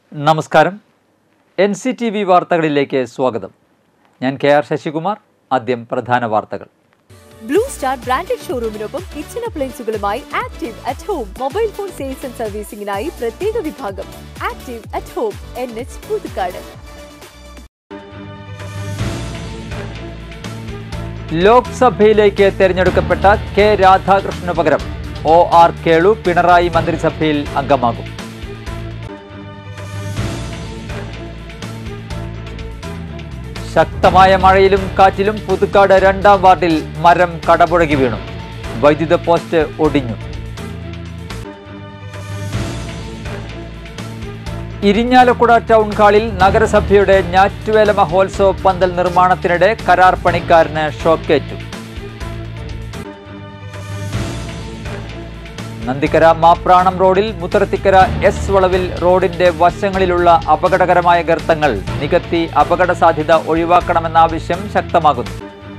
നമസ്കാരം N C T V വാർത്തകളിലേക്ക് സ്വാഗതം ഞാൻ കെ ആർ ശശികുമാർ ആദ്യം പ്രധാന വാർത്തകൾ ബ്ലൂ സ്റ്റാർ ബ്രാൻഡഡ് ഷോറൂമിനൊപ്പം കിച്ചൺ അപ്ലയൻസുകളുമായി active at home mobile phone sales and സർവീസിംഗിനായി പ്രത്യേക വിഭാഗം active at home N H Puthukkad ലോക്സഭയിലേക്ക് തെരഞ്ഞെടുക്കപ്പെട്ട കെ രാധാകൃഷ്ണന് പകരം ഒ ആർ കേളു പിണറായി മന്ത്രിസഭയിൽ അംഗമാകും ശക്തമായ മഴയിലും കാറ്റിലും പുതുക്കാട് രണ്ടാം വാർഡിൽ മരം കടപുഴകി വീണു വൈദ്യുത പോസ്റ്റ് ഒടിഞ്ഞു ഇരിഞ്ഞാലക്കുട ടൗൺ ഹാളിൽ നഗരസഭയുടെ ഞാറ്റുവേല മഹോത്സവ പന്തൽ നിർമ്മാണത്തിനിടെ കരാർ പണിക്കാരന് ഷോക്കേറ്റു നന്ദിക്കര മാപ്രാണം റോഡിൽ മുത്തറത്തിക്കര എസ് വളവിൽ റോഡിന്റെ വശങ്ങളിലുള്ള അപകടകരമായ ഗർത്തങ്ങൾ നികത്തി അപകട സാധ്യത ഒഴിവാക്കണമെന്ന ആവശ്യം ശക്തമാകുന്നു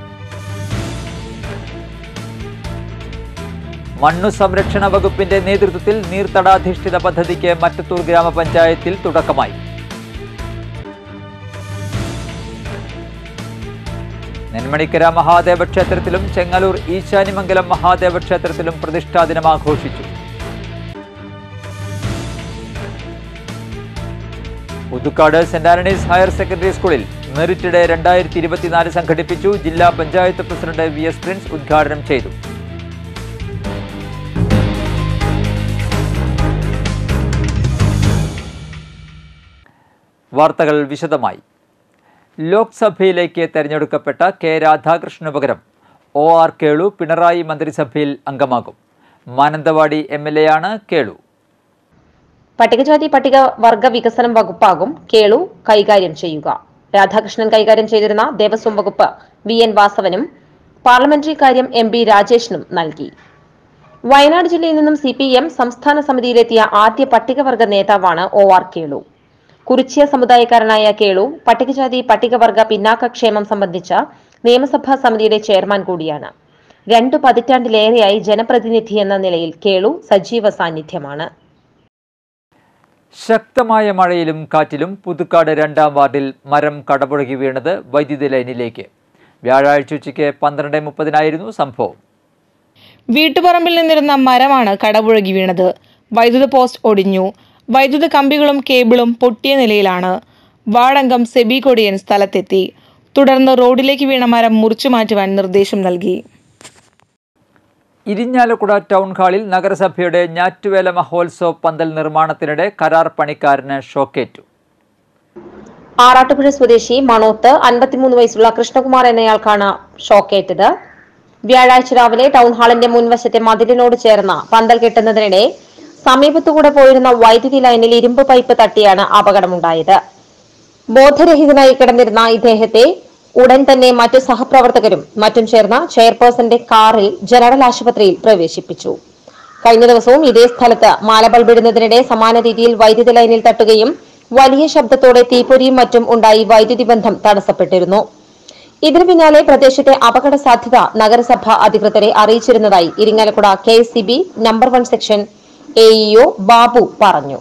മണ്ണു സംരക്ഷണ വകുപ്പിന്റെ നേതൃത്വത്തിൽ നീർത്തടാധിഷ്ഠിത പദ്ധതിക്ക് മറ്റത്തൂർ ഗ്രാമപഞ്ചായത്തിൽ തുടക്കമായി നെന്മണിക്കര മഹാദേവ ക്ഷേത്രത്തിലും ചെങ്ങലൂർ ഈശാനിമംഗലം മഹാദേവ ക്ഷേത്രത്തിലും പ്രതിഷ്ഠാ ദിനം ആഘോഷിച്ചു Puthukkad Saint Antony's higher secondary സ്കൂളിൽ മെറിറ്റ് ഡേ രണ്ടായിരത്തി ഇരുപത്തിനാല് സംഘടിപ്പിച്ചു ജില്ലാ panchayat president V S Prince ഉദ്ഘാടനം ചെയ്തു വാർത്തകൾ വിശദമായി ലോക്സഭയിലേക്ക് തെരഞ്ഞെടുക്കപ്പെട്ട കെ രാധാകൃഷ്ണന് പകരം ഒ ആർ കേളു പിണറായി മന്ത്രിസഭയിൽ അംഗമാകും മാനന്തവാടി എം എൽ എ ആണ് കേളു പട്ടികജാതി പട്ടിക വർഗ വികസനം വകുപ്പാകും കേളു കൈകാര്യം ചെയ്യുക രാധാകൃഷ്ണൻ കൈകാര്യം ചെയ്തിരുന്ന ദേവസ്വം വകുപ്പ് വി എൻ വാസവനും പാർലമെന്ററി കാര്യം എം ബി രാജേഷിനും നൽകി വയനാട് ജില്ലയിൽ നിന്നും സി പി എം സംസ്ഥാന സമിതിയിലെത്തിയ ആദ്യ പട്ടികവർഗ നേതാവാണ് ഒ ആർ കേളു കുറിച്യ സമുദായക്കാരനായ കേളു പട്ടികജാതി പട്ടികവർഗ പിന്നാക്ക ക്ഷേമം സംബന്ധിച്ച നിയമസഭാ സമിതിയുടെ ചെയർമാൻ കൂടിയാണ് രണ്ടു പതിറ്റാണ്ടിലേറെയായി ജനപ്രതിനിധി എന്ന നിലയിൽ കേളു സജീവ സാന്നിധ്യമാണ് ശക്തമായ മഴയിലും കാറ്റിലും പുതുക്കാട് രണ്ടാം വാർഡിൽ മരം കടപുഴകി വീണത് വൈദ്യുതി ലൈനിലേക്ക് വ്യാഴാഴ്ച ഉച്ചയ്ക്ക് പന്ത്രണ്ട് മുപ്പതിനായിരുന്നു സംഭവം വീട്ടുപറമ്പിൽ നിന്നിരുന്ന മരമാണ് കടപുഴകി വീണത് വൈദ്യുത പോസ്റ്റ് ഒടിഞ്ഞു വൈദ്യുത കമ്പികളും കേബിളും പൊട്ടിയ നിലയിലാണ് വാർഡംഗം സെബി കൊടിയൻ സ്ഥലത്തെത്തി തുടർന്ന് റോഡിലേക്ക് വീണ മരം മുറിച്ചു മാറ്റുവാൻ നിർദ്ദേശം നൽകി ഇരിഞ്ഞാലക്കുട ടൗൺ ഹാളിൽ നഗരസഭയുടെ ഞാറ്റുവേല മഹോത്സവ പന്തൽ നിർമ്മാണത്തിനിടെ കരാർ പണിക്കാരന് ഷോക്കേറ്റു ആറാട്ടുപുഴ സ്വദേശി മണോത്ത് അൻപത്തിമൂന്ന് വയസ്സുള്ള കൃഷ്ണകുമാർ എന്നയാൾക്കാണ് ഷോക്കേറ്റത് വ്യാഴാഴ്ച രാവിലെ ടൗൺ ഹാളിന്റെ മുൻവശത്തെ മതിലിനോട് ചേർന്ന പന്തൽ കെട്ടുന്നതിനിടെ സമീപത്തുകൂടെ പോയിരുന്ന വൈദ്യുതി ലൈനിൽ ഇരുമ്പ് പൈപ്പ് തട്ടിയാണ് അപകടമുണ്ടായത് ബോധരഹിതനായി കിടന്നിരുന്ന ഇദ്ദേഹത്തെ ഉടൻ തന്നെ മറ്റു സഹപ്രവർത്തകരും മറ്റും ചേർന്ന ചെയർപേഴ്സന്റെ കാറിൽ ജനറൽ ആശുപത്രിയിൽ പ്രവേശിപ്പിച്ചു കഴിഞ്ഞ ദിവസവും ഇതേ സ്ഥലത്ത് മാല ബൾബിടുന്നതിനിടെ സമാന രീതിയിൽ വൈദ്യുതി ലൈനിൽ തട്ടുകയും വലിയ ശബ്ദത്തോടെ തീപ്പൊരിയും മറ്റും ഉണ്ടായി വൈദ്യുതി ബന്ധം തടസ്സപ്പെട്ടിരുന്നു ഇതിനു പിന്നാലെ പ്രദേശത്തെ അപകട സാധ്യത നഗരസഭ അധികൃതരെ അറിയിച്ചിരുന്നതായി Irinjalakuda K number one section AEO Babu പറഞ്ഞു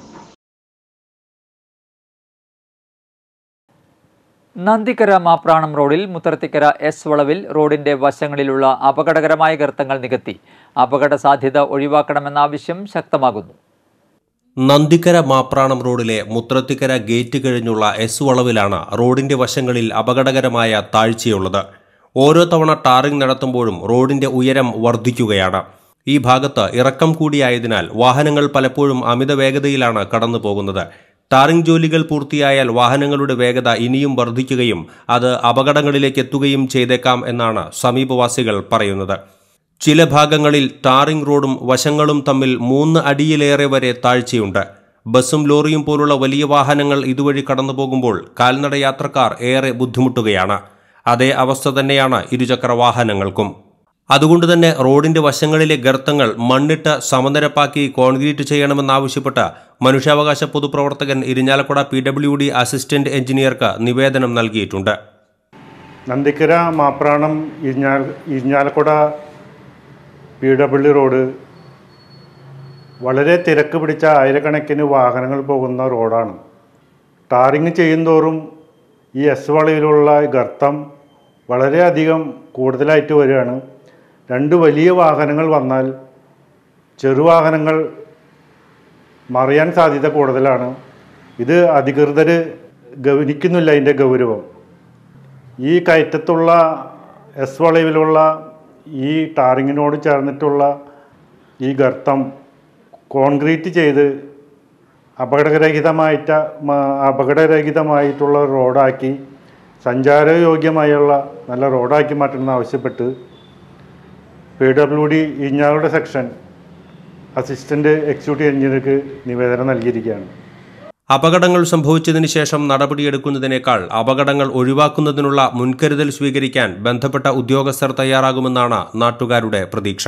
നന്ദിക്കര മാപ്രാണം റോഡിൽ മുത്തറത്തിക്കര എസ് വളവിൽ റോഡിന്റെ വശങ്ങളിലുള്ള അപകടകരമായ ഗർത്തങ്ങൾ നികത്തി അപകട സാധ്യത ഒഴിവാക്കണമെന്ന ആവശ്യം ശക്തമാകുന്നു നന്ദിക്കര മാപ്രാണം റോഡിലെ മുത്രത്തിക്കര ഗേറ്റ് കഴിഞ്ഞുള്ള എസ് വളവിലാണ് റോഡിന്റെ വശങ്ങളിൽ അപകടകരമായ താഴ്ചയുള്ളത് ഓരോ തവണ ടാറിംഗ് നടത്തുമ്പോഴും റോഡിന്റെ ഉയരം വർദ്ധിക്കുകയാണ് ഈ ഭാഗത്ത് ഇറക്കം കൂടിയായതിനാൽ വാഹനങ്ങൾ പലപ്പോഴും അമിത വേഗതയിലാണ് കടന്നു പോകുന്നത് ടാറിംഗ് ജോലികൾ പൂർത്തിയായാൽ വാഹനങ്ങളുടെ വേഗത ഇനിയും വർദ്ധിക്കുകയും അത് അപകടങ്ങളിലേക്ക് എത്തുകയും ചെയ്തേക്കാം എന്നാണ് സമീപവാസികൾ പറയുന്നത് ചില ഭാഗങ്ങളിൽ ടാറിംഗ് റോഡും വശങ്ങളും തമ്മിൽ മൂന്ന് അടിയിലേറെ വരെ താഴ്ചയുണ്ട് ബസ്സും ലോറിയും പോലുള്ള വലിയ വാഹനങ്ങൾ ഇതുവഴി കടന്നു പോകുമ്പോൾ കാൽനട യാത്രക്കാർ ഏറെ ബുദ്ധിമുട്ടുകയാണ് അതേ അവസ്ഥ തന്നെയാണ് ഇരുചക്ര വാഹനങ്ങൾക്കും അതുകൊണ്ട് തന്നെ റോഡിന്റെ വശങ്ങളിലെ ഗർത്തങ്ങൾ മണ്ണിട്ട് സമനിരപ്പാക്കി കോൺക്രീറ്റ് ചെയ്യണമെന്നാവശ്യപ്പെട്ട് മനുഷ്യാവകാശ പൊതുപ്രവർത്തകൻ Irinjalakuda P W D assistant എഞ്ചിനീയർക്ക് നിവേദനം നൽകിയിട്ടുണ്ട് നന്ദിക്കര മാപ്രാണം ഇരിഞ്ഞാൽ ഇരിഞ്ഞാലക്കുട പി ഡബ്ല്യു റോഡ് വളരെ തിരക്ക് പിടിച്ച ആയിരക്കണക്കിന് വാഹനങ്ങൾ പോകുന്ന റോഡാണ് ടാറിങ് ചെയ്യുന്തോറും ഈ എസ് വളവിലുള്ള ഗർത്തം വളരെയധികം കൂടുതലായിട്ട് വരികയാണ് രണ്ട് വലിയ വാഹനങ്ങൾ വന്നാൽ ചെറുവാഹനങ്ങൾ മറിയാൻ സാധ്യത കൂടുതലാണ് ഇത് അധികൃതർ ഗവനിക്കുന്നില്ല അതിൻ്റെ ഗൗരവം ഈ കയറ്റത്തുള്ള എസ് വളവിലുള്ള ഈ ടാറിങ്ങിനോട് ചേർന്നിട്ടുള്ള ഈ ഗർത്തം കോൺക്രീറ്റ് ചെയ്ത് അപകടരഹിതമായിട്ട് മ- അപകടരഹിതമായിട്ടുള്ള റോഡാക്കി സഞ്ചാരയോഗ്യമായുള്ള നല്ല റോഡാക്കി മാറ്റണമെന്ന് ആവശ്യപ്പെട്ട് പി ഡബ്ല്യു ഡി ഇഞ്ഞാളുടെ സെക്ഷൻ അസിസ്റ്റൻ്റ് എക്സിക്യൂട്ടീവ് എഞ്ചിനീയർക്ക് നിവേദനം നൽകിയിരിക്കുകയാണ് അപകടങ്ങൾ സംഭവിച്ചതിന് ശേഷം നടപടിയെടുക്കുന്നതിനേക്കാൾ അപകടങ്ങൾ ഒഴിവാക്കുന്നതിനുള്ള മുൻകരുതൽ സ്വീകരിക്കാൻ ബന്ധപ്പെട്ട ഉദ്യോഗസ്ഥർ തയ്യാറാകുമെന്നാണ് നാട്ടുകാരുടെ പ്രതീക്ഷ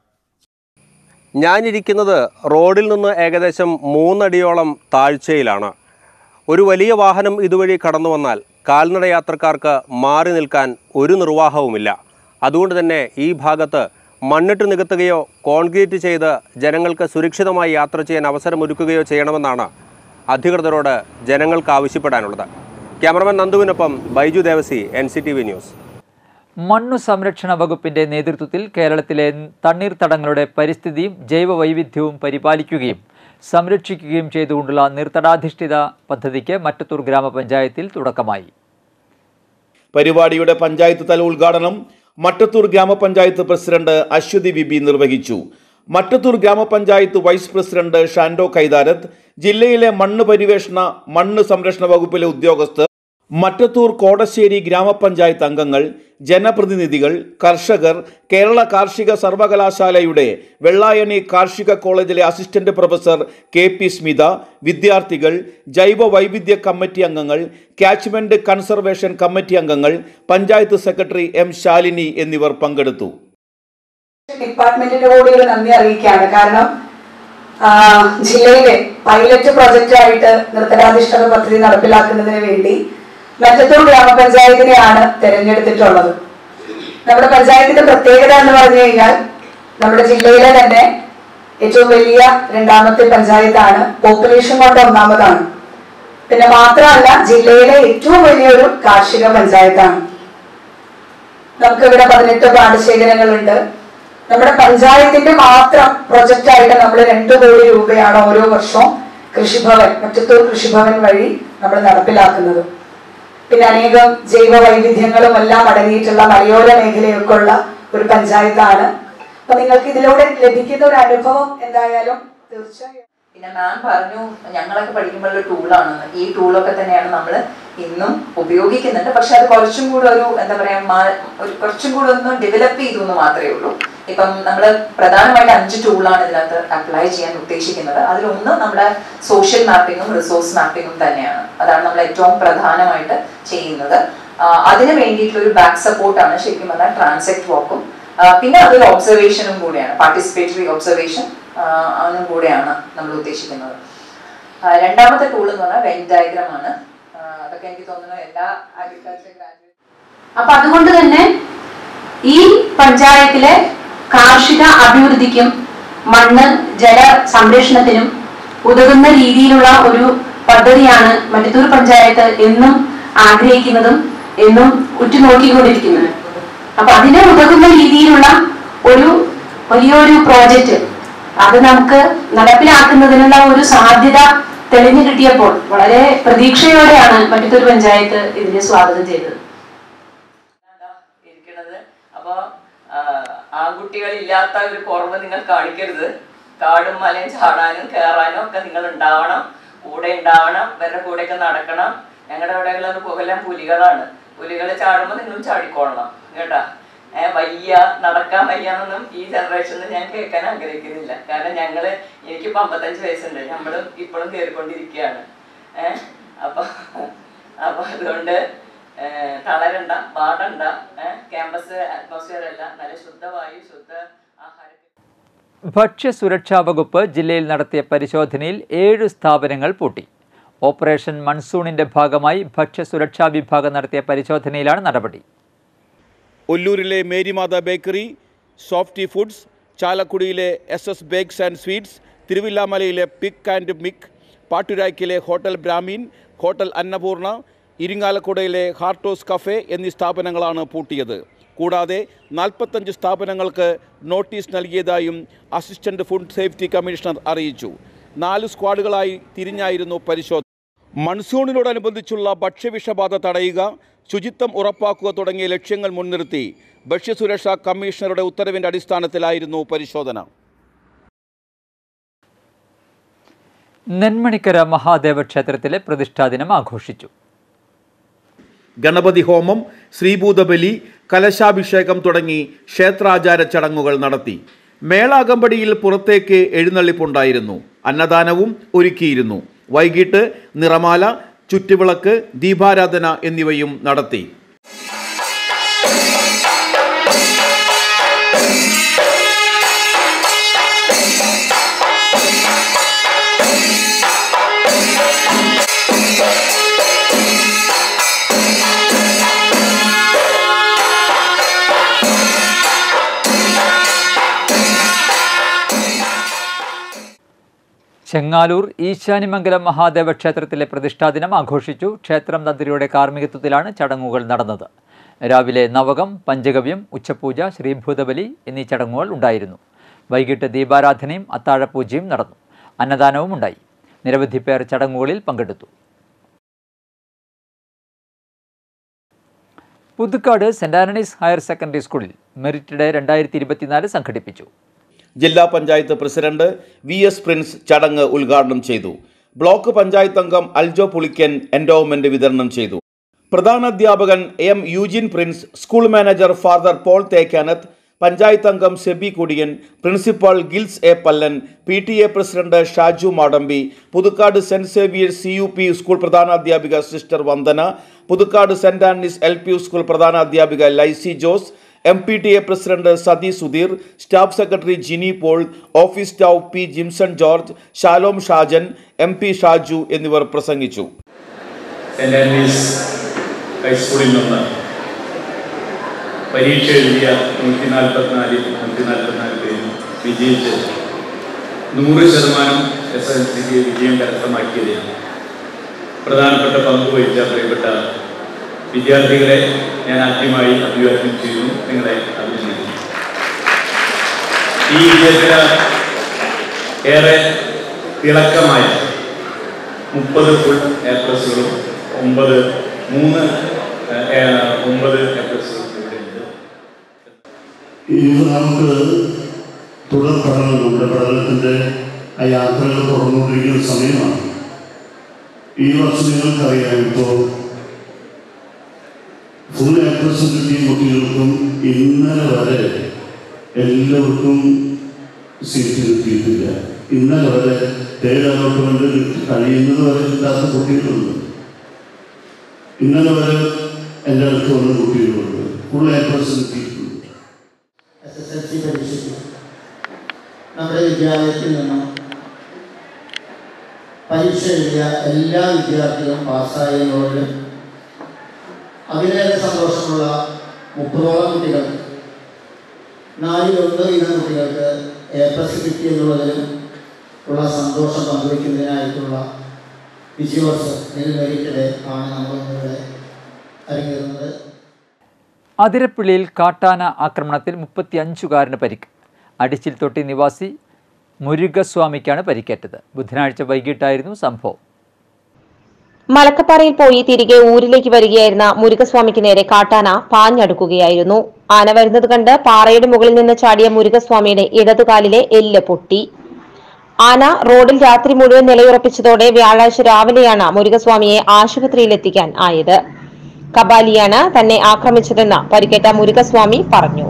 ഞാനിരിക്കുന്നത് റോഡിൽ നിന്ന് ഏകദേശം മൂന്നടിയോളം താഴ്ചയിലാണ് ഒരു വലിയ വാഹനം ഇതുവഴി കടന്നു വന്നാൽ കാൽനട യാത്രക്കാർക്ക് മാറി നിൽക്കാൻ ഒരു നിർവാഹവുമില്ല അതുകൊണ്ട് തന്നെ ഈ ഭാഗത്ത് മണ്ണിട്ട് നികത്തുകയോ കോൺക്രീറ്റ് ചെയ്ത് ജനങ്ങൾക്ക് സുരക്ഷിതമായി യാത്ര ചെയ്യാൻ അവസരമൊരുക്കുകയോ ചെയ്യണമെന്നാണ് അധികൃതരോട് ജനങ്ങൾക്ക് ആവശ്യപ്പെടാനുള്ളത് ക്യാമറമാൻ നന്ദുവിനൊപ്പം Baiju Devasi N C T V news മണ്ണു സംരക്ഷണ വകുപ്പിന്റെ നേതൃത്വത്തിൽ കേരളത്തിലെ തണ്ണീർത്തടങ്ങളുടെ പരിസ്ഥിതിയും ജൈവ വൈവിധ്യവും പരിപാലിക്കുകയും സംരക്ഷിക്കുകയും ചെയ്തുകൊണ്ടുള്ള നീർത്തടാധിഷ്ഠിത പദ്ധതിക്ക് മറ്റത്തൂർ ഗ്രാമപഞ്ചായത്തിൽ തുടക്കമായി പരിപാടിയുടെ പഞ്ചായത്ത് തല ഉദ്ഘാടനം മട്ടത്തൂർ ഗ്രാമപഞ്ചായത്ത് പ്രസിഡന്റ് അശ്വതി ബിബി നിർവഹിച്ചു മട്ടത്തൂർ ഗ്രാമപഞ്ചായത്ത് വൈസ് പ്രസിഡന്റ് ഷാൻഡോ കൈതാരത്ത് ജില്ലയിലെ മണ്ണ് പരിവേഷണ മണ്ണ് സംരക്ഷണ വകുപ്പിലെ ഉദ്യോഗസ്ഥർ മറ്റത്തൂർ കോടശ്ശേരി ഗ്രാമപഞ്ചായത്ത് അംഗങ്ങൾ ജനപ്രതിനിധികൾ കർഷകർ കേരള കാർഷിക സർവകലാശാലയുടെ വെള്ളായണി കാർഷിക കോളേജിലെ assistant professor K P Smitha വിദ്യാർത്ഥികൾ ജൈവ വൈവിധ്യ കമ്മിറ്റി അംഗങ്ങൾ കാച്ച്മെന്റ് കൺസർവേഷൻ കമ്മിറ്റി അംഗങ്ങൾ പഞ്ചായത്ത് സെക്രട്ടറി എം ശാലിനി എന്നിവർ പങ്കെടുത്തു ഡിപ്പാർട്ട്മെന്റിന്റെ കൂടി ഒരു നന്ദി അറിയിക്കുകയാണ് കാരണം ആ, ജില്ലയിലെ പൈലറ്റ് പ്രോജക്റ്റ് ആയിട്ട് നൃത്തരാധിഷ്ഠിത പദ്ധതി നടപ്പിലാക്കുന്നതിന് വേണ്ടി മറ്റത്തൂർ ഗ്രാമപഞ്ചായത്തിനെയാണ് തെരഞ്ഞെടുത്തിട്ടുള്ളത് നമ്മുടെ പഞ്ചായത്തിന്റെ പ്രത്യേകത എന്ന് പറഞ്ഞു കഴിഞ്ഞാൽ നമ്മുടെ ജില്ലയിലെ തന്നെ ഏറ്റവും വലിയ രണ്ടാമത്തെ പഞ്ചായത്താണ് പോപ്പുലേഷൻ കൊണ്ട് ഒന്നാമതാണ് പിന്നെ മാത്രമല്ല ജില്ലയിലെ ഏറ്റവും വലിയൊരു കാർഷിക പഞ്ചായത്താണ് നമുക്കിവിടെ പതിനെട്ട് പാടശേഖരങ്ങളുണ്ട് നമ്മുടെ പഞ്ചായത്തിന്റെ മാത്രം പ്രൊജക്റ്റ് ആയിട്ട് നമ്മൾ രണ്ടു കോടി രൂപയാണ് ഓരോ വർഷവും കൃഷിഭവൻ മറ്റത്തൂർ കൃഷിഭവൻ വഴി നമ്മൾ നടപ്പിലാക്കുന്നത് പിന്നെ അനേകം ജൈവ വൈവിധ്യങ്ങളും എല്ലാം അടങ്ങിയിട്ടുള്ള മലയോര മേഖലയൊക്കെ ഉള്ള ഒരു പഞ്ചായത്താണ് അപ്പൊ നിങ്ങൾക്ക് ഇതിലൂടെ ലഭിക്കുന്ന ഒരു അനുഭവം എന്തായാലും തീർച്ചയായും പിന്നെ മാം പറഞ്ഞു ഞങ്ങളൊക്കെ പഠിക്കുമ്പോഴുള്ള ടൂളാണ് ഈ ടൂളൊക്കെ തന്നെയാണ് നമ്മൾ ഇന്നും ഉപയോഗിക്കുന്നുണ്ട് പക്ഷെ അത് കുറച്ചും കൂടെ ഒരു എന്താ പറയാ മാ- ഒരു കുറച്ചും കൂടെ ഒന്ന് ഡെവലപ്പ് ചെയ്തു എന്ന് മാത്രമേ ഉള്ളൂ ഇപ്പം നമ്മൾ പ്രധാനമായിട്ട് അഞ്ച് ടൂളാണ് ഇതിനകത്ത് അപ്ലൈ ചെയ്യാൻ ഉദ്ദേശിക്കുന്നത് അതിലൊന്ന് നമ്മുടെ സോഷ്യൽ മാപ്പിങ്ങും റിസോഴ്സ് മാപ്പിങ്ങും തന്നെയാണ് അതാണ് നമ്മൾ ഏറ്റവും പ്രധാനമായിട്ട് ചെയ്യുന്നത് ആ, അതിന് വേണ്ടിയിട്ടുള്ള ഒരു ബാക്ക് സപ്പോർട്ടാണ് ശരിക്കും പറഞ്ഞാൽ ട്രാൻസെക്ട് വാക്കും പിന്നെ അതൊരു ഒബ്സർവേഷനും കൂടെയാണ് പാർട്ടിസിപ്പേറ്ററി ഒബ്സർവേഷൻ അതും കൂടെയാണ് നമ്മൾ ഉദ്ദേശിക്കുന്നത് ആ, രണ്ടാമത്തെ ടൂൾ എന്ന് പറഞ്ഞാൽ വെൻ ഡയഗ്രാം ആണ് ആ, അതൊക്കെ എനിക്ക് തോന്നുന്നു എല്ലാ അഗ്രികൾച്ചർ ഗ്രാജുവേറ്റ് അപ്പൊ അതുകൊണ്ട് തന്നെ ഈ പഞ്ചായത്തിലെ കാർഷിക അഭിവൃദ്ധിക്കും മണ്ണ് ജല സംരക്ഷണത്തിനും ഉതകുന്ന രീതിയിലുള്ള ഒരു പദ്ധതിയാണ് മറ്റത്തൂർ പഞ്ചായത്ത് എന്നും ആഗ്രഹിക്കുന്നതും എന്നും ഉറ്റുനോക്കിക്കൊണ്ടിരിക്കുന്നത് അപ്പൊ അതിന് ഉതകുന്ന രീതിയിലുള്ള ഒരു വലിയൊരു പ്രോജക്റ്റ് അത് നമുക്ക് നടപ്പിലാക്കുന്നതിനുള്ള ഒരു സാധ്യത തെളിഞ്ഞു കിട്ടിയപ്പോൾ വളരെ പ്രതീക്ഷയോടെയാണ് മറ്റത്തൂർ പഞ്ചായത്ത് ഇതിനെ സ്വാഗതം ചെയ്തത് ഇരിക്കുന്നത് അപ്പൊ ആൺകുട്ടികളില്ലാത്ത ഒരു കുറവ് നിങ്ങൾ കാണിക്കരുത് കാടും മലയും ചാടാനും കയറാനും ഒക്കെ നിങ്ങൾ ഉണ്ടാവണം കൂടെ ഉണ്ടാവണം ഇവരുടെ കൂടെയൊക്കെ നടക്കണം ഞങ്ങളുടെ ഇവിടെയുള്ള എല്ലാം പുലികളാണ് പുലികൾ ചാടുമ്പോൾ നിങ്ങളും ചാടിക്കൊള്ളണം കേട്ടാ ഏഹ് വയ്യ നടക്കാൻ വയ്യാന്നൊന്നും ഈ ജനറേഷനിൽ ഞാൻ കേൾക്കാൻ ആഗ്രഹിക്കുന്നില്ല കാരണം ഞങ്ങള് എനിക്കിപ്പോ അമ്പത്തഞ്ച് വയസ്സുണ്ട് നമ്മളും ഇപ്പോഴും കയറിക്കൊണ്ടിരിക്കുകയാണ് ഏഹ് അപ്പൊ അപ്പൊ അതുകൊണ്ട് ഏഹ് തളരണ്ട പാടണ്ട ഏഹ് ക്യാമ്പസ് അറ്റ്മോസ്ഫിയർ അല്ല നല്ല ശുദ്ധവായു ശുദ്ധ ആഹാരം ഭക്ഷ്യസുരക്ഷാ വകുപ്പ് ജില്ലയിൽ നടത്തിയ പരിശോധനയിൽ ഏഴ് സ്ഥാപനങ്ങൾ പൂട്ടി ഓപ്പറേഷൻ മൺസൂണിന്റെ ഭാഗമായി ഭക്ഷ്യസുരക്ഷാ വിഭാഗം നടത്തിയ പരിശോധനയിലാണ് നടപടി ഒല്ലൂരിലെ മേരിമാത ബേക്കറി സോഫ്റ്റി ഫുഡ്സ് ചാലക്കുടിയിലെ S S bakes and sweets തിരുവില്ലാമലയിലെ പിക്ക് ആൻഡ് മിക്ക് പാട്ടുരായ്ക്കിലെ ഹോട്ടൽ ബ്രാഹ്മീൻ ഹോട്ടൽ അന്നപൂർണ ഇരിങ്ങാലക്കുടയിലെ ഹാർട്ടോസ് കഫേ എന്നീ സ്ഥാപനങ്ങളാണ് പൂട്ടിയത് കൂടാതെ നാൽപ്പത്തഞ്ച് സ്ഥാപനങ്ങൾക്ക് നോട്ടീസ് നൽകിയതായും അസിസ്റ്റന്റ് ഫുഡ് സേഫ്റ്റി കമ്മീഷണർ അറിയിച്ചു നാല് സ്ക്വാഡുകളായി തിരിഞ്ഞായിരുന്നു പരിശോധന മൺസൂണിനോടനുബന്ധിച്ചുള്ള ഭക്ഷ്യവിഷബാധ തടയുക ശുചിത്വം ഉറപ്പാക്കുക തുടങ്ങിയ ലക്ഷ്യങ്ങൾ മുൻനിർത്തി ഭക്ഷ്യസുരക്ഷാ കമ്മീഷണറുടെ ഉത്തരവിന്റെ അടിസ്ഥാനത്തിലായിരുന്നു പരിശോധന നെന്മണിക്കര മഹാദേവ ക്ഷേത്രത്തിലെ പ്രതിഷ്ഠാദിനം ആഘോഷിച്ചു ഗണപതി ഹോമം ശ്രീഭൂതബലി കലശാഭിഷേകം തുടങ്ങി ക്ഷേത്രാചാര ചടങ്ങുകൾ നടത്തി മേളാകമ്പടിയിൽ പുറത്തേക്ക് എഴുന്നള്ളിപ്പുണ്ടായിരുന്നു അന്നദാനവും ഒരുക്കിയിരുന്നു വൈകിട്ട് നിറമാല ചുറ്റുവിളക്ക് ദീപാരാധന എന്നിവയും നടത്തി ചെങ്ങാലൂർ ഈശാനിമംഗലം മഹാദേവ ക്ഷേത്രത്തിലെ പ്രതിഷ്ഠാദിനം ആഘോഷിച്ചു ക്ഷേത്രം തന്ത്രിയുടെ കാർമ്മികത്വത്തിലാണ് ചടങ്ങുകൾ നടന്നത് രാവിലെ നവകം പഞ്ചഗവ്യം ഉച്ചപൂജ ശ്രീഭൂതബലി എന്നീ ചടങ്ങുകൾ ഉണ്ടായിരുന്നു വൈകിട്ട് ദീപാരാധനയും അത്താഴപൂജയും നടന്നു അന്നദാനവും ഉണ്ടായി നിരവധി പേർ ചടങ്ങുകളിൽ പങ്കെടുത്തു Puthukkad Saint Antony's higher secondary സ്കൂളിൽ മെറിറ്റ് ഡേ രണ്ടായിരത്തി ഇരുപത്തിനാല് സംഘടിപ്പിച്ചു ജില്ലാ panchayat president V S Prince ചടങ്ങ് ഉദ്ഘാടനം ചെയ്തു ബ്ലോക്ക് പഞ്ചായത്ത് അംഗം അൽജോ പുളിക്കൻ എൻഡോവ്മെന്റ് വിതരണം ചെയ്തു പ്രധാനാധ്യാപകൻ M Eugene Prince school manager father Paul Thekkanath panchayat അംഗം Seby Kudiyan principal Gils A Pallan P T A president Shaju Madambi Puthukkad Saint Xavier C U P school പ്രധാനാധ്യാപിക sister Vandana Puthukkad Saint Antony's L P school പ്രധാനാധ്യാപിക Lissy Jose M P T A president Sathi Sudheer staff secretary Jini Paul office staff P Jimson George Shalom Shajan M P Shaju എന്നിവർ പ്രസംഗിച്ചു saint Andreas ഹൈസ്കൂളിൽ നിന്ന് പരീക്ഷ എഴുതിയ നൂറ്റി നാൽപ്പത്തിനാലിൽ നൂറ്റി നാൽപ്പത്തിനാല് പേരും വിജയിച്ച് നൂറ് ശതമാനം എസ് എൽ സിക്ക് വിജയം കരസ്ഥമാക്കിയതിന് പ്രധാനപ്പെട്ട പങ്ക് വഹിച്ച പ്രിയപ്പെട്ട വിദ്യാർത്ഥികളെ ഞാൻ ആദ്യമായി അഭിവാദ്യം ചെയ്യുന്നു നിങ്ങളെ അഭിനന്ദിക്കുന്നു ഈ വിജയത്തിന് ഏറെ തിളക്കമായ മുപ്പത് ഫുൾ എ പ്ലസുകളും ഒമ്പത് മൂന്ന് ഏ, ഒമ്പത് എ പ്ലസുകളും ഇവിടെയുണ്ട് ഇനി നമുക്ക് തുടർ പഠനം നമ്മുടെ പഠനത്തിൻ്റെ ആ യാത്രകൾ തുറന്നുകൊണ്ടിരിക്കുന്ന സമയമാണ് ഈ വർഷം നിങ്ങൾക്കറിയാം ഇപ്പോൾ ഫുൾ എ പ്ലസ് കിട്ടിയ കുട്ടികൾക്കും ഇന്നലെ വരെ എല്ലാവർക്കും സീറ്റ് കിട്ടിയിട്ടില്ല ഇന്നലെ വരെ തേർഡ് അലോട്ട്മെന്റ് കഴിയുന്നത് വരെ കിട്ടാത്ത കുട്ടികളുണ്ട് ഇന്നലെ വരെ എൻ്റെ അടുത്ത് വന്ന കുട്ടികളുണ്ട് ഫുൾ എ പ്ലസ് കിട്ടിയിട്ടുണ്ട് എസ് എസ് എൽ സി പരീക്ഷയ്ക്ക് നമ്മുടെ വിദ്യാലയത്തിൽ നിന്നും പരീക്ഷ എഴുതിയ എല്ലാ വിദ്യാർത്ഥികളും പാസ്സായതിനോട് അതിലേറെ സന്തോഷമുള്ള മുപ്പതോളം കുട്ടികൾ നാലിൽ ഒന്ന് വീതം കുട്ടികൾക്ക് എ പ്ലസ് കിട്ടി എന്നുള്ളതിലും ഉള്ള സന്തോഷം പങ്കുവയ്ക്കുന്നതിനായിട്ടുള്ള വിജയോത്സവം ഇതിൽ മെറിറ്റഡ് ആണ് നമ്മൾ ഇന്നിവിടെ അരങ്ങേറുന്നത് അതിരപ്പിള്ളിയിൽ കാട്ടാന ആക്രമണത്തിൽ മുപ്പത്തി അഞ്ചുകാരന് പരിക്ക് അടിച്ചിൽ തൊട്ടി നിവാസി മുരുകസ്വാമിക്കാണ് പരിക്കേറ്റത് ബുധനാഴ്ച വൈകിട്ടായിരുന്നു സംഭവം മലക്കപ്പാറയിൽ പോയി തിരികെ ഊരിലേക്ക് വരികയായിരുന്ന മുരുകസ്വാമിക്ക് നേരെ കാട്ടാന പാഞ്ഞടുക്കുകയായിരുന്നു ആന വരുന്നത് കണ്ട് പാറയുടെ മുകളിൽ നിന്ന് ചാടിയ മുരുകസ്വാമിയുടെ ഇടതുകാലിലെ എല്ല് പൊട്ടി ആന റോഡിൽ രാത്രി മുഴുവൻ നിലയുറപ്പിച്ചതോടെ വ്യാഴാഴ്ച രാവിലെയാണ് മുരുകസ്വാമിയെ ആശുപത്രിയിൽ എത്തിക്കാൻ ആയത് കബാലിയാണ് തന്നെ ആക്രമിച്ചതെന്ന് പരിക്കേറ്റ മുരുകസ്വാമി പറഞ്ഞു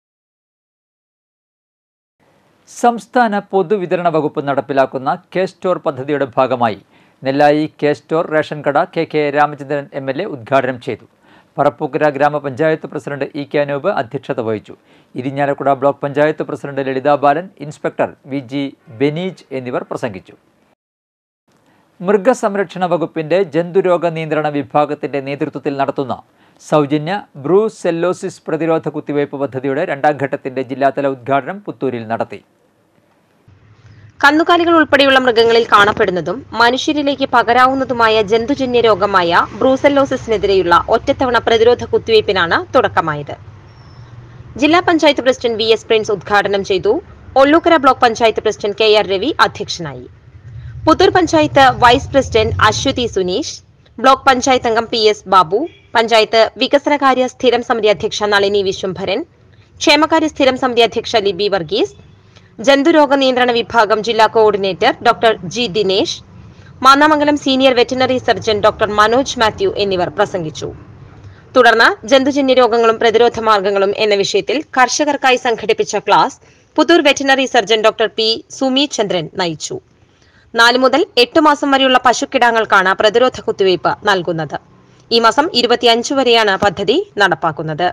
സംസ്ഥാന പൊതുവിതരണ വകുപ്പ് നടപ്പിലാക്കുന്ന കെ സ്റ്റോർ പദ്ധതിയുടെ ഭാഗമായി നെല്ലായി കെ സ്റ്റോർ റേഷൻ കട K K Ramachandran M L A ഉദ്ഘാടനം ചെയ്തു പറപ്പൂക്കര ഗ്രാമപഞ്ചായത്ത് പ്രസിഡന്റ് ഇ കെ അനൂപ് അധ്യക്ഷത വഹിച്ചു Irinjalakuda block panchayat president Lalitha Balan inspector V G Beneej എന്നിവർ പ്രസംഗിച്ചു മൃഗസംരക്ഷണ വകുപ്പിന്റെ ജന്തുരോഗ നിയന്ത്രണ വിഭാഗത്തിന്റെ നേതൃത്വത്തിൽ നടത്തുന്ന സൗജന്യ ബ്രൂസെല്ലോസിസ് പ്രതിരോധ കുത്തിവയ്പ് പദ്ധതിയുടെ രണ്ടാം ഘട്ടത്തിന്റെ ജില്ലാതല ഉദ്ഘാടനം പുത്തൂരിൽ നടത്തി കന്നുകാലികൾ ഉൾപ്പെടെയുള്ള മൃഗങ്ങളിൽ കാണപ്പെടുന്നതും മനുഷ്യരിലേക്ക് പകരാവുന്നതുമായ ജന്തുജന്യ രോഗമായ ബ്രൂസല്ലോസിസിനെതിരെയുള്ള ഒറ്റത്തവണ പ്രതിരോധ കുത്തിവയ്പ്പിനാണ് തുടക്കമായത് ജില്ലാ panchayat president V S Prince ഉദ്ഘാടനം ചെയ്തു Ollukkara block panchayat president K R Ravi അധ്യക്ഷനായി Puthur panchayat vice president Aswathi Suneesh block panchayat അംഗം പി എസ് ബാബു പഞ്ചായത്ത് വികസനകാര്യ സ്ഥിരം സമിതി അധ്യക്ഷ നളിനി വിശ്വംഭരൻ ക്ഷേമകാര്യ സ്ഥിരം സമിതി അധ്യക്ഷ ലിബി വർഗീസ് ജന്തുരോഗ നിയന്ത്രണ വിഭാഗം ജില്ലാ coordinator doctor G Dinesh Mannamangalam senior veterinary surgeon doctor Manoj Mathew എന്നിവർ പ്രസംഗിച്ചു തുടർന്ന് ജന്തുജന്യ രോഗങ്ങളും പ്രതിരോധ മാർഗങ്ങളും എന്ന വിഷയത്തിൽ കർഷകർക്കായി സംഘടിപ്പിച്ച class Puthur veterinary surgeon doctor P Sumi Chandran നയിച്ചു നാല് മുതൽ എട്ട് മാസം വരെയുള്ള പശുക്കിടാങ്ങൾക്കാണ് പ്രതിരോധ കുത്തിവയ്പ് നൽകുന്നത് ഈ മാസം ഇരുപത്തിയഞ്ച് വരെയാണ് പദ്ധതി നടപ്പാക്കുന്നത്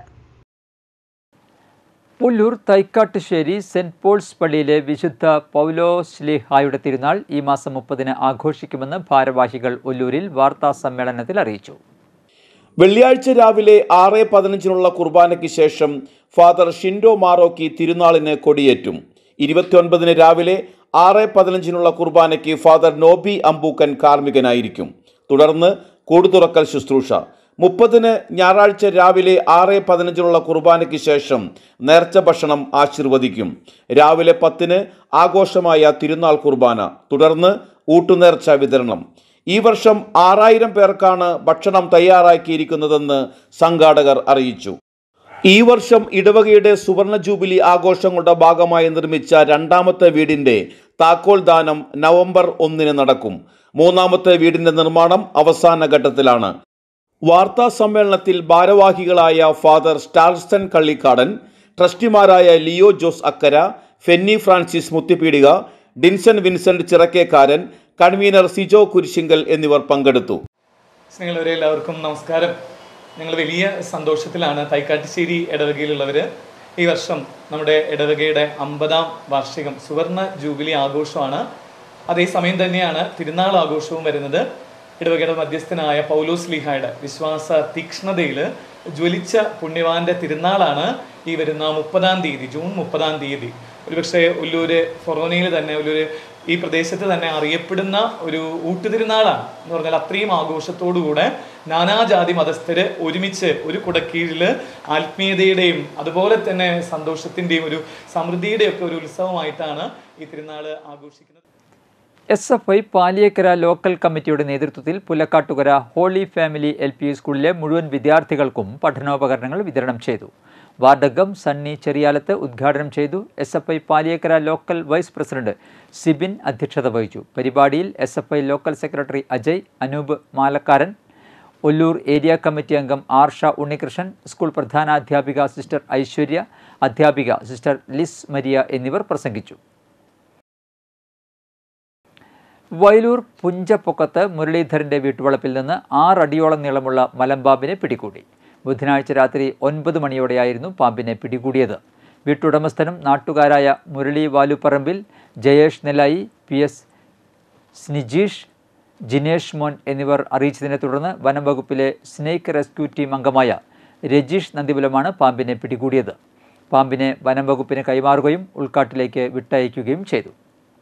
പുല്ലൂർ തൈക്കാട്ടുശ്ശേരി സെന്റ് പോൾസ് പള്ളിയിലെ വിശുദ്ധ പൗലോസ്ലിഹായുടെ തിരുനാൾ ഈ മാസം മുപ്പതിന് ആഘോഷിക്കുമെന്ന് ഭാരവാഹികൾ ഒല്ലൂരിൽ വാർത്താ സമ്മേളനത്തിൽ അറിയിച്ചു വെള്ളിയാഴ്ച രാവിലെ ആറ് പതിനഞ്ചിനുള്ള കുർബാനയ്ക്ക് ശേഷം ഫാദർ ഷിൻഡോ മാറോക്കി തിരുനാളിന് കൊടിയേറ്റും ഇരുപത്തിയൊൻപതിന് രാവിലെ ആറ് പതിനഞ്ചിനുള്ള കുർബാനയ്ക്ക് ഫാദർ നോബി അമ്പൂക്കൻ കാർമ്മികനായിരിക്കും തുടർന്ന് കൂടുതുറക്കൽ ശുശ്രൂഷ മുപ്പതിന് ഞായറാഴ്ച രാവിലെ ആറ് പതിനഞ്ചിനുള്ള കുർബാനയ്ക്ക് ശേഷം നേർച്ച ഭക്ഷണം ആശീർവദിക്കും രാവിലെ പത്തിന് ആഘോഷമായ തിരുനാൾ കുർബാന തുടർന്ന് ഊട്ടുനേർച്ച വിതരണം ഈ വർഷം ആറായിരം പേർക്കാണ് ഭക്ഷണം തയ്യാറാക്കിയിരിക്കുന്നതെന്ന് സംഘാടകർ അറിയിച്ചു ഈ വർഷം ഇടവകയുടെ സുവർണ ജൂബിലി ആഘോഷങ്ങളുടെ ഭാഗമായി നിർമ്മിച്ച രണ്ടാമത്തെ വീടിന്റെ താക്കോൽ ദാനം നവംബർ ഒന്നിന് നടക്കും മൂന്നാമത്തെ വീടിന്റെ നിർമ്മാണം അവസാന ഘട്ടത്തിലാണ് വാർത്താ സമ്മേളനത്തിൽ ഭാരവാഹികളായ ഫാദർ സ്റ്റാർസ്റ്റൻ കള്ളിക്കാടൻ ട്രസ്റ്റിമാരായ Leo Jose Akkara Fenny Francis Muthipeedika Dinson Vincent Chirakkekaran convener Sijo Kurisinkal എന്നിവർ പങ്കെടുത്തു സ്നേഹമുള്ളവരെ എല്ലാവർക്കും നമസ്കാരം ഞങ്ങൾ വലിയ സന്തോഷത്തിലാണ് തൈക്കാട്ടുശ്ശേരി ഇടവകയിലുള്ളവർ ഈ വർഷം നമ്മുടെ ഇടവകയുടെ അമ്പതാം വാർഷികം സുവർണ ജൂബിലി ആഘോഷമാണ് അതേസമയം തന്നെയാണ് തിരുനാൾ ആഘോഷവും വരുന്നത് ഇടവകയുടെ മധ്യസ്ഥനായ പൗലോസ് ലീഹായുടെ വിശ്വാസ തീക്ഷ്ണതയിൽ ജ്വലിച്ച പുണ്യവാന്റെ തിരുനാളാണ് ഈ വരുന്ന മുപ്പതാം തീയതി ജൂൺ മുപ്പതാം തീയതി ഒരുപക്ഷെ ഒല്ലൂര് ഫൊറോനയിൽ തന്നെ ഒല്ലൂര് ഈ പ്രദേശത്ത് തന്നെ അറിയപ്പെടുന്ന ഒരു ഊട്ടുതിരുനാളാണ് എന്ന് പറഞ്ഞാൽ അത്രയും ആഘോഷത്തോടുകൂടെ നാനാജാതി മതസ്ഥര് ഒരുമിച്ച് ഒരു കുടക്കീഴിൽ ആത്മീയതയുടെയും അതുപോലെ തന്നെ സന്തോഷത്തിന്റെയും ഒരു സമൃദ്ധിയുടെയും ഒക്കെ ഒരു ഉത്സവമായിട്ടാണ് ഈ തിരുനാൾ ആഘോഷിക്കുന്നത് S F I Paliyekkara local കമ്മിറ്റിയുടെ നേതൃത്വത്തിൽ Pulakkattukara holy family L P സ്കൂളിലെ മുഴുവൻ വിദ്യാർത്ഥികൾക്കും പഠനോപകരണങ്ങൾ വിതരണം ചെയ്തു വാർഡംഗം സണ്ണി ചെറിയാലത്ത് ഉദ്ഘാടനം ചെയ്തു S F I Paliyekkara local vice president Sibin അധ്യക്ഷത വഹിച്ചു പരിപാടിയിൽ S F I local secretary Ajay Anoop Malakkaran Ollur area committee അംഗം ആർഷ ഉണ്ണികൃഷ്ണൻ സ്കൂൾ പ്രധാനാധ്യാപിക സിസ്റ്റർ ഐശ്വര്യ അധ്യാപിക സിസ്റ്റർ ലിസ് മരിയ എന്നിവർ പ്രസംഗിച്ചു വയലൂർ പുഞ്ചപ്പൊക്കത്ത് മുരളീധരന്റെ വീട്ടുവളപ്പിൽ നിന്ന് ആറടിയോളം നീളമുള്ള മലമ്പാമ്പിനെ പിടികൂടി ബുധനാഴ്ച രാത്രി ഒൻപത് മണിയോടെയായിരുന്നു പാമ്പിനെ പിടികൂടിയത് വീട്ടുടമസ്ഥനും നാട്ടുകാരായ മുരളി വാലുപ്പറമ്പിൽ ജയേഷ് നെലായി പി എസ് സ്നിജീഷ് ജിനേഷ് മോൻ എന്നിവർ അറിയിച്ചതിനെ തുടർന്ന് വനം വകുപ്പിലെ സ്നേക്ക് റെസ്ക്യൂ ടീം അംഗമായ രജീഷ് നന്ദിപുലമാണ് പാമ്പിനെ പിടികൂടിയത് പാമ്പിനെ വനം വകുപ്പിന് കൈമാറുകയും ഉൾക്കാട്ടിലേക്ക് വിട്ടയക്കുകയും ചെയ്തു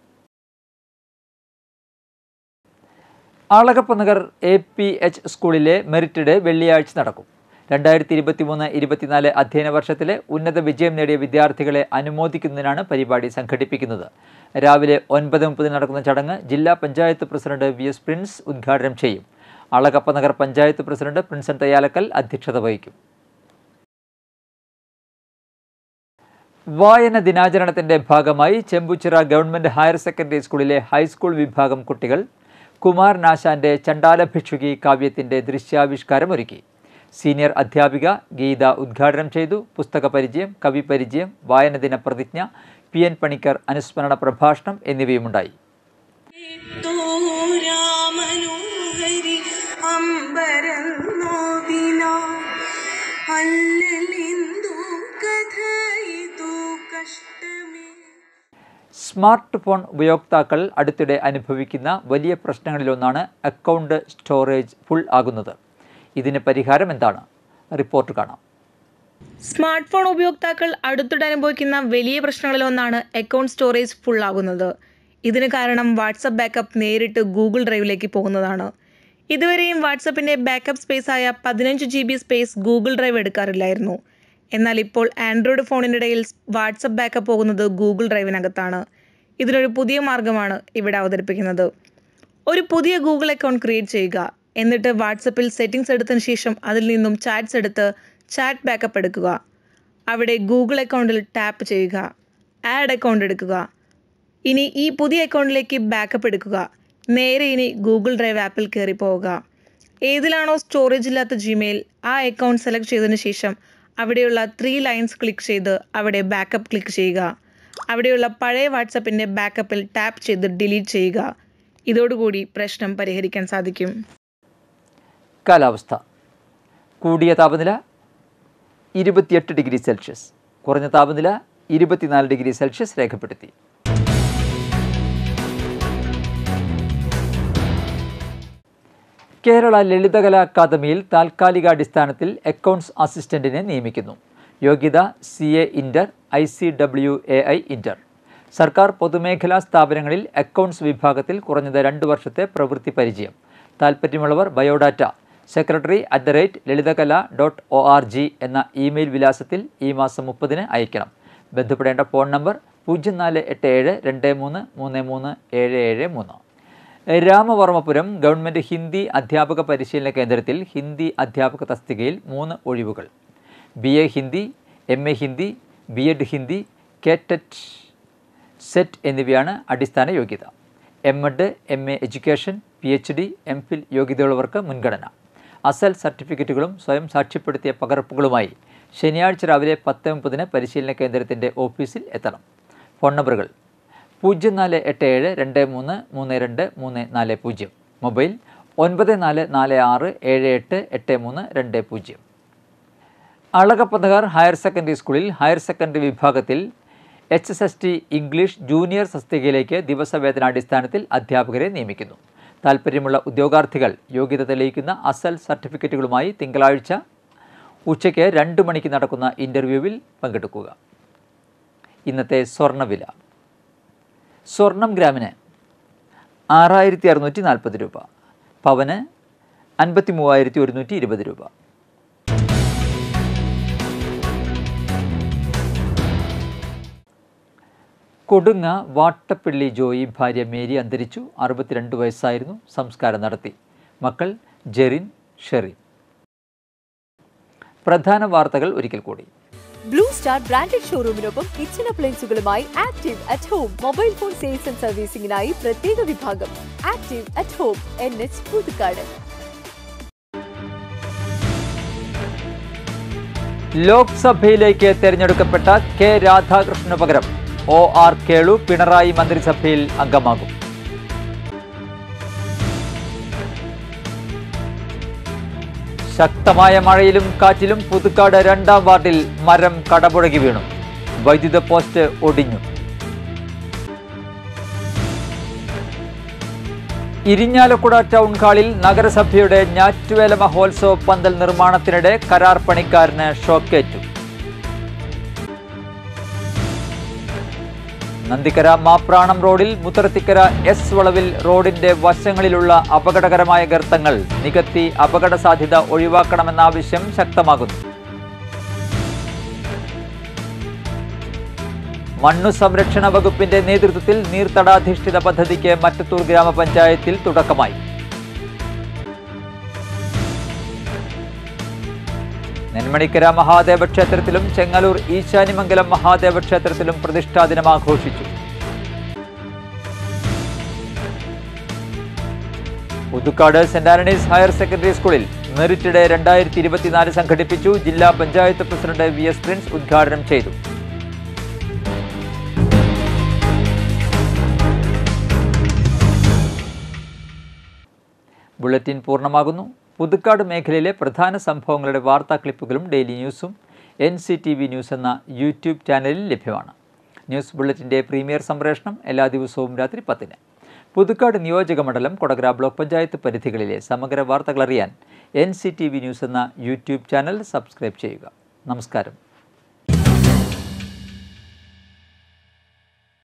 Alagappa Nagar A P H സ്കൂളിലെ മെറിറ്റ് ഡേ വെള്ളിയാഴ്ച നടക്കും രണ്ടായിരത്തി ഇരുപത്തി മൂന്ന് ഇരുപത്തിനാല് അധ്യയന വർഷത്തിലെ ഉന്നത വിജയം നേടിയ വിദ്യാർത്ഥികളെ അനുമോദിക്കുന്നതിനാണ് പരിപാടി സംഘടിപ്പിക്കുന്നത് രാവിലെ ഒൻപത് മുപ്പതിന് നടക്കുന്ന ചടങ്ങ് ജില്ലാ panchayat president V S Prince ഉദ്ഘാടനം ചെയ്യും അളകപ്പ നഗർ പഞ്ചായത്ത് പ്രസിഡന്റ് പ്രിൻസൻ തയ്യാലക്കൽ അധ്യക്ഷത വഹിക്കും വായന ദിനാചരണത്തിന്റെ ഭാഗമായി ചെമ്പുച്ചിറ ഗവൺമെന്റ് ഹയർ സെക്കൻഡറി സ്കൂളിലെ ഹൈസ്കൂൾ വിഭാഗം കുട്ടികൾ കുമാർ നാശാന്റെ ചണ്ടാല ഭിക്ഷുകി കാവ്യത്തിന്റെ ദൃശ്യാവിഷ്കാരം ഒരുക്കി സീനിയർ അധ്യാപിക ഗീത ഉദ്ഘാടനം ചെയ്തു പുസ്തക പരിചയം കവി പരിചയം വായനദിന പ്രതിജ്ഞ പി എൻ പണിക്കർ അനുസ്മരണ പ്രഭാഷണം എന്നിവയുമുണ്ടായി രാമനോഹരി അമ്പരന്നോദിന അല്ലലിന്ദു കഥ ഇതു കഷ്ടമേ സ്മാർട്ട് ഫോൺ ഉപയോക്താക്കൾ അടുത്തിടെ അനുഭവിക്കുന്ന വലിയ പ്രശ്നങ്ങളിലൊന്നാണ് അക്കൗണ്ട് സ്റ്റോറേജ് ഫുൾ ആകുന്നത് ഇതിന് പരിഹാരം എന്താണ് റിപ്പോർട്ട് കാണാം സ്മാർട്ട് ഫോൺ ഉപയോക്താക്കൾ അടുത്തിടെ അനുഭവിക്കുന്ന വലിയ പ്രശ്നങ്ങളിലൊന്നാണ് അക്കൗണ്ട് സ്റ്റോറേജ് ഫുൾ ആകുന്നത് ഇതിന് കാരണം വാട്സപ്പ് ബാക്കപ്പ് നേരിട്ട് ഗൂഗിൾ ഡ്രൈവിലേക്ക് പോകുന്നതാണ് ഇതുവരെയും വാട്സപ്പിൻ്റെ ബാക്കപ്പ് സ്പേസായ പതിനഞ്ച് G B space Google drive എടുക്കാറില്ലായിരുന്നു എന്നാൽ ഇപ്പോൾ ആൻഡ്രോയിഡ് ഫോണിനിടയിൽ വാട്സപ്പ് ബാക്കപ്പ് പോകുന്നത് ഗൂഗിൾ ഡ്രൈവിനകത്താണ് ഇതിനൊരു പുതിയ മാർഗമാണ് ഇവിടെ അവതരിപ്പിക്കുന്നത് ഒരു പുതിയ ഗൂഗിൾ അക്കൗണ്ട് ക്രിയേറ്റ് ചെയ്യുക എന്നിട്ട് വാട്സപ്പിൽ സെറ്റിംഗ്സ് എടുത്തതിന് ശേഷം അതിൽ നിന്നും ചാറ്റ്സ് എടുത്ത് ചാറ്റ് ബാക്കപ്പ് എടുക്കുക അവിടെ ഗൂഗിൾ അക്കൗണ്ടിൽ ടാപ്പ് ചെയ്യുക ആഡ് അക്കൗണ്ട് എടുക്കുക ഇനി ഈ പുതിയ അക്കൗണ്ടിലേക്ക് ബാക്കപ്പ് എടുക്കുക നേരെ ഇനി ഗൂഗിൾ ഡ്രൈവ് ആപ്പിൽ കയറി പോവുക ഏതിലാണോ സ്റ്റോറേജ് ഇല്ലാത്ത ജിമെയിൽ ആ അക്കൗണ്ട് സെലക്ട് ചെയ്തതിന് ശേഷം അവിടെയുള്ള ത്രീ ലൈൻസ് ക്ലിക്ക് ചെയ്ത് അവിടെ ബാക്കപ്പ് ക്ലിക്ക് ചെയ്യുക അവിടെയുള്ള പഴയ വാട്സപ്പിൻ്റെ ബാക്കപ്പിൽ ടാപ്പ് ചെയ്ത് ഡിലീറ്റ് ചെയ്യുക ഇതോടുകൂടി പ്രശ്നം പരിഹരിക്കാൻ സാധിക്കും കാലാവസ്ഥ കൂടിയ താപനില ഇരുപത്തിയെട്ട് ഡിഗ്രി സെൽഷ്യസ് കുറഞ്ഞ താപനില ഇരുപത്തിനാല് ഡിഗ്രി സെൽഷ്യസ് രേഖപ്പെടുത്തി കേരള ലളിതകലാ അക്കാദമിയിൽ താൽക്കാലികാടിസ്ഥാനത്തിൽ അക്കൗണ്ട്സ് അസിസ്റ്റന്റിനെ നിയമിക്കുന്നു യോഗ്യത C A inter I C W A I inter സർക്കാർ പൊതുമേഖലാ സ്ഥാപനങ്ങളിൽ അക്കൗണ്ട്സ് വിഭാഗത്തിൽ കുറഞ്ഞത് രണ്ട് വർഷത്തെ പ്രവൃത്തി പരിചയം താൽപ്പര്യമുള്ളവർ biodata secretary at the rate Lalithakala dot O R G എന്ന ഇമെയിൽ വിലാസത്തിൽ ഈ മാസം മുപ്പതിന് അയക്കണം ബന്ധപ്പെടേണ്ട ഫോൺ നമ്പർ പൂജ്യം നാല് എട്ട് ഏഴ് രണ്ട് മൂന്ന് മൂന്ന് മൂന്ന് ഏഴ് ഏഴ് മൂന്ന് രാമവർമ്മപുരം ഗവൺമെൻറ് ഹിന്ദി അധ്യാപക പരിശീലന കേന്ദ്രത്തിൽ ഹിന്ദി അധ്യാപക തസ്തികയിൽ മൂന്ന് ഒഴിവുകൾ B A Hindi M A Hindi B Ed Hindi KTET SET എന്നിവയാണ് അടിസ്ഥാന യോഗ്യത M Ed M A education P H D M Phil യോഗ്യതയുള്ളവർക്ക് മുൻഗണന അസൽ സർട്ടിഫിക്കറ്റുകളും സ്വയം സാക്ഷ്യപ്പെടുത്തിയ പകർപ്പുകളുമായി ശനിയാഴ്ച രാവിലെ പത്ത് മുപ്പതിന് പരിശീലന കേന്ദ്രത്തിൻ്റെ ഓഫീസിൽ എത്തണം ഫോൺ നമ്പറുകൾ പൂജ്യം നാല് എട്ട് ഏഴ് രണ്ട് മൂന്ന് മൂന്ന് രണ്ട് മൂന്ന് നാല് പൂജ്യം മൊബൈൽ ഒൻപത് നാല് നാല് ആറ് ഏഴ് എട്ട് എട്ട് മൂന്ന് രണ്ട് പൂജ്യം അളകപ്പന്തകാർ ഹയർ സെക്കൻഡറി സ്കൂളിൽ ഹയർ സെക്കൻഡറി വിഭാഗത്തിൽ H S S T English junior തസ്തികയിലേക്ക് ദിവസവേതനാടിസ്ഥാനത്തിൽ അധ്യാപകരെ നിയമിക്കുന്നു താൽപ്പര്യമുള്ള ഉദ്യോഗാർത്ഥികൾ യോഗ്യത തെളിയിക്കുന്ന അസൽ സർട്ടിഫിക്കറ്റുകളുമായി തിങ്കളാഴ്ച ഉച്ചയ്ക്ക് രണ്ട് മണിക്ക് നടക്കുന്ന ഇൻ്റർവ്യൂവിൽ പങ്കെടുക്കുക ഇന്നത്തെ സ്വർണ്ണവില സ്വർണം ഗ്രാമിന് ആറായിരത്തി അറുന്നൂറ്റി നാൽപ്പത് രൂപ പവന് അൻപത്തി മൂവായിരത്തി ഒരുന്നൂറ്റി ഇരുപത് രൂപ കൊടുങ്ങ വാട്ടപ്പള്ളി ജോയി ഭാര്യ മേരി അന്തരിച്ചു അറുപത്തിരണ്ട് വയസ്സായിരുന്നു സംസ്കാരം നടത്തി മക്കൾ ജെറിൻ ഷെറിൻ പ്രധാന വാർത്തകൾ ഒരിക്കൽ കൂടി ബ്ലൂ സ്റ്റാർ ബ്രാൻഡഡ് ഷോറൂമിനൊപ്പം കിച്ചൺ അപ്ലയൻസുകളുമായി active at home mobile phone sales and സർവീസിംഗിനായി പ്രത്യേക വിഭാഗം active at home N H Puthukkad ലോക്സഭയിലേക്ക് തെരഞ്ഞെടുക്കപ്പെട്ട കെ രാധാകൃഷ്ണന് പകരം ഒ ആർ കേളു പിണറായി മന്ത്രിസഭയിൽ അംഗമാകും ശക്തമായ മഴയിലും കാറ്റിലും പുതുക്കാട് രണ്ടാം വാർഡിൽ മരം കടപുഴകി വീണു വൈദ്യുത പോസ്റ്റ് ഒടിഞ്ഞു ഇരിഞ്ഞാലക്കുട ടൗൺ ഹാളിൽ നഗരസഭയുടെ ഞാറ്റുവേല മഹോത്സവ പന്തൽ നിർമ്മാണത്തിനിടെ കരാർ പണിക്കാരന് ഷോക്കേറ്റു നന്ദിക്കര മാപ്രാണം റോഡിൽ മുത്തറത്തിക്കര എസ് വളവിൽ റോഡിന്റെ വശങ്ങളിലുള്ള അപകടകരമായ ഗർത്തങ്ങൾ നികത്തി അപകട സാധ്യത ഒഴിവാക്കണമെന്ന ആവശ്യം ശക്തമാകുന്നു മണ്ണു സംരക്ഷണ വകുപ്പിന്റെ നേതൃത്വത്തിൽ നീർത്തടാധിഷ്ഠിത പദ്ധതിക്ക് മറ്റത്തൂർ ഗ്രാമപഞ്ചായത്തിൽ തുടക്കമായി നെന്മണിക്കര മഹാദേവ ക്ഷേത്രത്തിലും ചെങ്ങലൂർ ഈശാനിമംഗലം മഹാദേവ ക്ഷേത്രത്തിലും പ്രതിഷ്ഠാ ദിനം ആഘോഷിച്ചു Puthukkad Saint Antony's higher secondary സ്കൂളിൽ മെറിറ്റ് ഡേ രണ്ടായിരത്തി ഇരുപത്തിനാല് സംഘടിപ്പിച്ചു ജില്ലാ panchayat president V S Prince ഉദ്ഘാടനം ചെയ്തു ബുള്ളറ്റിൻ പൂർണ്ണമാകുന്നു പുതുക്കാട് മേഖലയിലെ പ്രധാന സംഭവങ്ങളുടെ വാർത്താ ക്ലിപ്പുകളും ഡെയിലി ന്യൂസും N C T V news എന്ന യൂട്യൂബ് ചാനലിൽ ലഭ്യമാണ് ന്യൂസ് ബുള്ളറ്റിൻ്റെ പ്രീമിയർ സംപ്രേഷണം എല്ലാ ദിവസവും രാത്രി പത്തിന് പുതുക്കാട് നിയോജക മണ്ഡലം കൊടകര ബ്ലോക്ക് പഞ്ചായത്ത് പരിധികളിലെ സമഗ്ര വാർത്തകൾ അറിയാൻ N C T V news എന്ന യൂട്യൂബ് ചാനൽ സബ്സ്ക്രൈബ് ചെയ്യുക നമസ്കാരം